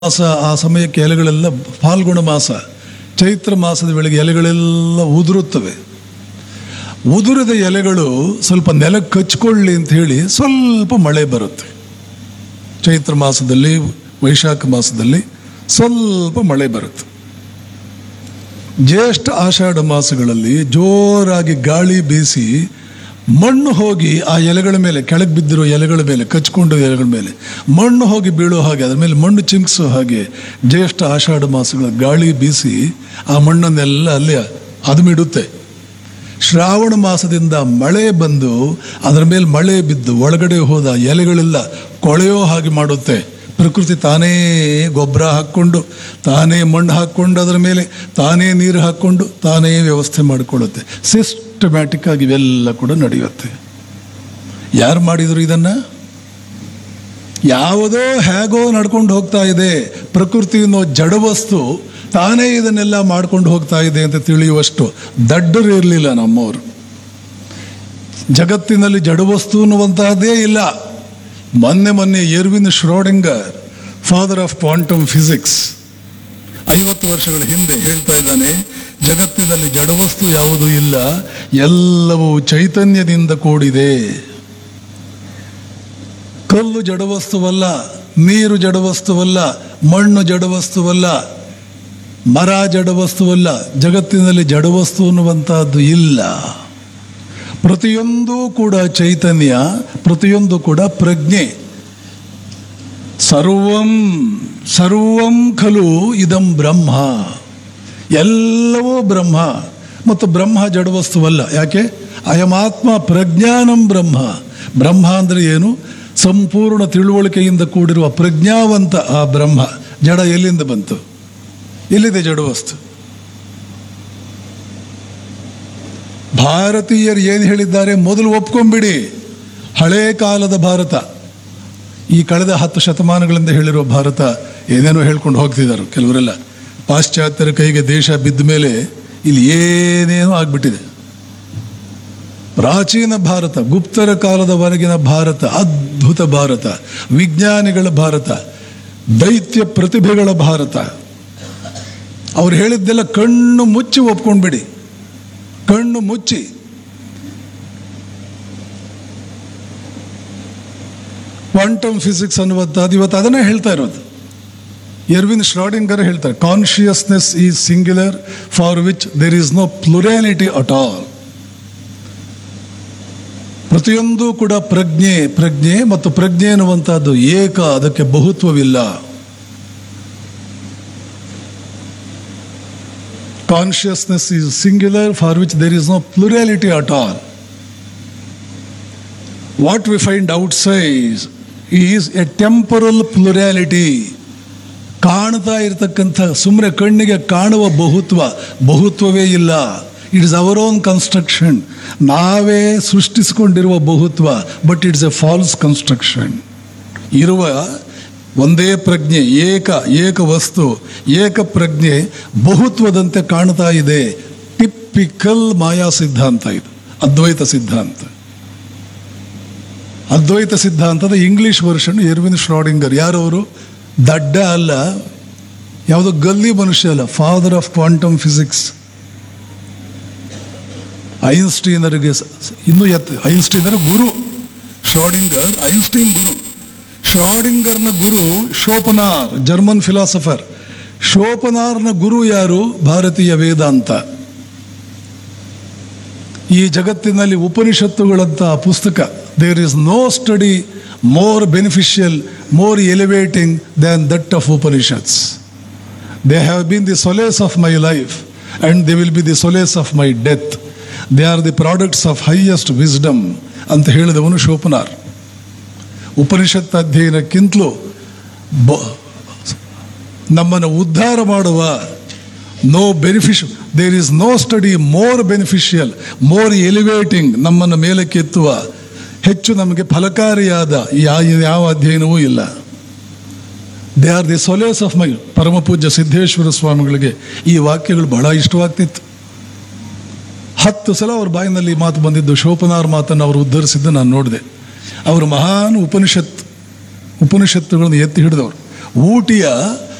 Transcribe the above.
ಮಾಸ ಆ ಸಮಯಕ್ಕೆ ಎಲೆಗಳೆಲ್ಲ ಫಾಲ್ಗುಣ ಮಾಸ ಚೈತ್ರ ಮಾಸದ ವೇಳೆಗೆ ಎಲೆಗಳೆಲ್ಲ ಉದುರುತ್ತವೆ ಉದುರಿದ ಎಲೆಗಳು ಸ್ವಲ್ಪ ನೆಲಕ್ಕೆ ಕಚ್ಕೊಳ್ಳಿ ಅಂತ ಹೇಳಿ ಸ್ವಲ್ಪ ಮಳೆ ಬರುತ್ತೆ ಚೈತ್ರ ಮಾಸದಲ್ಲಿ ವೈಶಾಖ ಮಾಸದಲ್ಲಿ ಸ್ವಲ್ಪ ಮಳೆ ಬರುತ್ತೆ ಜ್ಯೇಷ್ಠ ಆಷಾಢ ಮಾಸಗಳಲ್ಲಿ ಜೋರಾಗಿ ಗಾಳಿ ಬೀಸಿ ಮಣ್ಣು ಹೋಗಿ ಆ ಎಲೆಗಳ ಮೇಲೆ ಕೆಳಗೆ ಬಿದ್ದಿರೋ ಎಲೆಗಳ ಮೇಲೆ ಕಚ್ಕೊಂಡು ಎಲೆಗಳ ಮೇಲೆ ಮಣ್ಣು ಹೋಗಿ ಬೀಳೋ ಹಾಗೆ ಅದ್ರ ಮೇಲೆ ಮಣ್ಣು ಚಿಮ್ಕಿಸೋ ಹಾಗೆ ಜ್ಯೇಷ್ಠ ಆಷಾಢ ಮಾಸಗಳ ಗಾಳಿ ಬೀಸಿ ಆ ಮಣ್ಣನ್ನೆಲ್ಲ ಅಲ್ಲಿ ಅದುಮಿಡುತ್ತೆ ಶ್ರಾವಣ ಮಾಸದಿಂದ ಮಳೆ ಬಂದು ಅದರ ಮೇಲೆ ಮಳೆ ಬಿದ್ದು ಒಳಗಡೆ ಹೋದ ಎಲೆಗಳೆಲ್ಲ ಕೊಳೆಯೋ ಹಾಗೆ ಮಾಡುತ್ತೆ ಪ್ರಕೃತಿ ತಾನೇ ಗೊಬ್ಬರ ಹಾಕ್ಕೊಂಡು ತಾನೇ ಮಣ್ಣು ಹಾಕ್ಕೊಂಡು ಅದರ ಮೇಲೆ ತಾನೇ ನೀರು ಹಾಕ್ಕೊಂಡು ತಾನೇ ವ್ಯವಸ್ಥೆ ಮಾಡಿಕೊಳ್ಳುತ್ತೆ ಸಿಸ್ಟಮ್ಯಾಟಿಕ್ ಆಗಿ ಇವೆಲ್ಲ ಕೂಡ ನಡೆಯುತ್ತೆ ಯಾರು ಮಾಡಿದರು ಇದನ್ನು ಯಾವುದೋ ಹೇಗೋ ನಡ್ಕೊಂಡು ಹೋಗ್ತಾ ಇದೆ ಪ್ರಕೃತಿ ಅನ್ನೋ ಜಡವಸ್ತು ತಾನೇ ಇದನ್ನೆಲ್ಲ ಮಾಡ್ಕೊಂಡು ಹೋಗ್ತಾ ಇದೆ ಅಂತ ತಿಳಿಯುವಷ್ಟು ದಡ್ಡರು ಇರಲಿಲ್ಲ ನಮ್ಮವರು ಜಗತ್ತಿನಲ್ಲಿ ಜಡವಸ್ತು ಅನ್ನುವಂತಹದ್ದೇ ಇಲ್ಲ ಮೊನ್ನೆ ಮೊನ್ನೆ Erwin Schrodinger father of quantum physics ಐವತ್ತು ವರ್ಷಗಳ ಹಿಂದೆ ಹೇಳ್ತಾ ಇದ್ದಾನೆ ಜಗತ್ತಿನಲ್ಲಿ ಜಡವಸ್ತು ಯಾವುದೂ ಇಲ್ಲ ಎಲ್ಲವೂ ಚೈತನ್ಯದಿಂದ ಕೂಡಿದೆ ಕಲ್ಲು ಜಡವಸ್ತುವಲ್ಲ ನೀರು ಜಡವಸ್ತುವಲ್ಲ ಮಣ್ಣು ಜಡವಸ್ತುವಲ್ಲ ಮರ ಜಡವಸ್ತುವಲ್ಲ ಜಗತ್ತಿನಲ್ಲಿ ಜಡವಸ್ತು ಅನ್ನುವಂತಹದ್ದು ಇಲ್ಲ ಪ್ರತಿಯೊಂದು ಕೂಡ ಚೈತನ್ಯ ಪ್ರತಿಯೊಂದು ಕೂಡ ಪ್ರಜ್ಞೆ ಸರ್ವಂ ಸರ್ವಂ ಖಲು ಇದಂ ಬ್ರಹ್ಮ ಎಲ್ಲವೂ ಬ್ರಹ್ಮ ಮತ್ತು ಬ್ರಹ್ಮ ಜಡವಸ್ತುವಲ್ಲ ಯಾಕೆ ಅಯಮಾತ್ಮ ಪ್ರಜ್ಞಾನಂ ಬ್ರಹ್ಮ ಬ್ರಹ್ಮ ಅಂದರೆ ಏನು ಸಂಪೂರ್ಣ ತಿಳುವಳಿಕೆಯಿಂದ ಕೂಡಿರುವ ಪ್ರಜ್ಞಾವಂತ ಆ ಬ್ರಹ್ಮ ಜಡ ಎಲ್ಲಿಂದ ಬಂತು ಎಲ್ಲಿದೆ ಜಡವಸ್ತು ಭಾರತೀಯರು ಏನು ಹೇಳಿದ್ದಾರೆ ಮೊದಲು ಒಪ್ಕೊಂಬಿಡಿ ಹಳೇ ಕಾಲದ ಭಾರತ ಈ ಕಳೆದ ಹತ್ತು ಶತಮಾನಗಳಿಂದ ಹೇಳಿರೋ ಭಾರತ ಏನೇನೋ ಹೇಳ್ಕೊಂಡು ಹೋಗ್ತಿದ್ದಾರೆ ಕೆಲವರೆಲ್ಲ ಪಾಶ್ಚಾತ್ಯರ ಕೈಗೆ ದೇಶ ಬಿದ್ದ ಮೇಲೆ ಇಲ್ಲಿ ಏನೇನೋ ಆಗ್ಬಿಟ್ಟಿದೆ ಪ್ರಾಚೀನ ಭಾರತ ಗುಪ್ತರ ಕಾಲದವರೆಗಿನ ಭಾರತ ಅದ್ಭುತ ಭಾರತ ವಿಜ್ಞಾನಿಗಳ ಭಾರತ ದೈತ್ಯ ಪ್ರತಿಭೆಗಳ ಭಾರತ ಅವ್ರು ಹೇಳಿದ್ದೆಲ್ಲ ಕಣ್ಣು ಮುಚ್ಚಿ ಒಪ್ಕೊಂಡ್ಬಿಡಿ ಕಣ್ಣು ಮುಚ್ಚಿ ಕ್ವಾಂಟಮ್ ಫಿಸಿಕ್ಸ್ ಅನ್ನುವಂಥದ್ದು ಇವತ್ತು ಅದನ್ನೇ ಹೇಳ್ತಾ ಇರೋದು ಎರ್ವಿನ್ ಶ್ರಾಡಿಂಗರ್ ಹೇಳ್ತಾರೆ consciousness is singular for which there is no plurality at all ಪ್ರತಿಯೊಂದು ಕೂಡ ಪ್ರಜ್ಞೆ ಪ್ರಜ್ಞೆ ಮತ್ತು ಪ್ರಜ್ಞೆ ಅನ್ನುವಂಥದ್ದು ಏಕ ಅದಕ್ಕೆ ಬಹುತ್ವವಿಲ್ಲ consciousness is singular for which there is no plurality at all what we find outside is a temporal plurality ಕಾಣ್ತಾ ಇರತಕ್ಕಂಥ ಸುಮ್ಮನೆ ಕಣ್ಣಿಗೆ ಕಾಣುವ ಬಹುತ್ವ ಬಹುತ್ವವೇ ಇಲ್ಲ it is our own construction ನಾವೇ ಸೃಷ್ಟಿಸಿಕೊಂಡಿರುವ ಬಹುತ್ವ but it's a false construction ಇರುವ ಒಂದೇ ಪ್ರಜ್ಞೆ ಏಕ ಏಕ ವಸ್ತು ಏಕ ಪ್ರಜ್ಞೆ ಬಹುತ್ವದಂತೆ ಕಾಣ್ತಾ ಇದೆ ಟಿಪ್ಪಿಕಲ್ ಮಾಯಾ ಸಿದ್ಧಾಂತ ಇದು ಅದ್ವೈತ ಸಿದ್ಧಾಂತ ಅದ್ವೈತ ಸಿದ್ಧಾಂತದ ಇಂಗ್ಲಿಷ್ ವರ್ಷನ್ ಎರ್ವಿನ್ ಶ್ರಾಡಿಂಗರ್ ಯಾರವರು ದಡ್ಡ ಅಲ್ಲ ಯಾವುದೋ ಗಲ್ಲಿ ಮನುಷ್ಯ ಅಲ್ಲ ಫಾದರ್ ಆಫ್ ಕ್ವಾಂಟಮ್ ಫಿಸಿಕ್ಸ್ ಐನ್ಸ್ಟೀನರಿಗೆ ಸ- ಸ- ಇನ್ನೂ ಎತ್ ಐನ್ಸ್ಟೀನರ ಗುರು ಶ್ರಾಡಿಂಗರ್ ಐನ್ಸ್ಟೀನ್ ಗುರು ಶ್ರಾಡಿಂಗರ್ನ ಗುರು ಶೋಪನಾರ್ ಜರ್ಮನ್ ಫಿಲಾಸಫರ್ ಶೋಪನಾರ್ನ ಗುರು ಯಾರು ಭಾರತೀಯ ವೇದಾಂತ ಈ ಜಗತ್ತಿನಲ್ಲಿ ಉಪನಿಷತ್ತುಗಳಂತ ಪುಸ್ತಕ there is no study more beneficial more elevating than that of Upanishads they have been the solace of my life and they will be the solace of my death they are the products of highest wisdom ಅಂತ ಹೇಳಿದವನು ಶೋಪನಾರ್ ಉಪನಿಷತ್ ಅಧ್ಯಯನಕ್ಕಿಂತಲೂ ಬ ನಮ್ಮನ್ನು ಉದ್ಧಾರ ಮಾಡುವ no ಬೆನಿಫಿಷ್ there is no study more beneficial more elevating ನಮ್ಮನ್ನು ಮೇಲಕ್ಕೆತ್ತುವ ಹೆಚ್ಚು ನಮಗೆ ಫಲಕಾರಿಯಾದ ಯಾ- ಯಾವ ಅಧ್ಯಯನವೂ ಇಲ್ಲ they are the solace of my ಪರಮ ಪೂಜ್ಯ ಸಿದ್ದೇಶ್ವರ ಸ್ವಾಮಿಗಳಿಗೆ ಈ ವಾಕ್ಯಗಳು ಬಹಳ ಇಷ್ಟವಾಗ್ತಿತ್ತು ಹತ್ತು ಸಲ ಅವ್ರ ಬಾಯಿನಲ್ಲಿ ಈ ಮಾತು ಬಂದಿದ್ದು ಶೋಪನಾರ್ ಮಾತನ್ನು ಅವರು ಉದ್ಧರಿಸಿದ್ದು ನಾನು ನೋಡಿದೆ ಅವರು ಮಹಾನ್ ಉಪನಿಷತ್ ಉಪನಿಷತ್ತುಗಳನ್ನು ಎತ್ತಿ ಹಿಡಿದವರು ಊಟಿಯ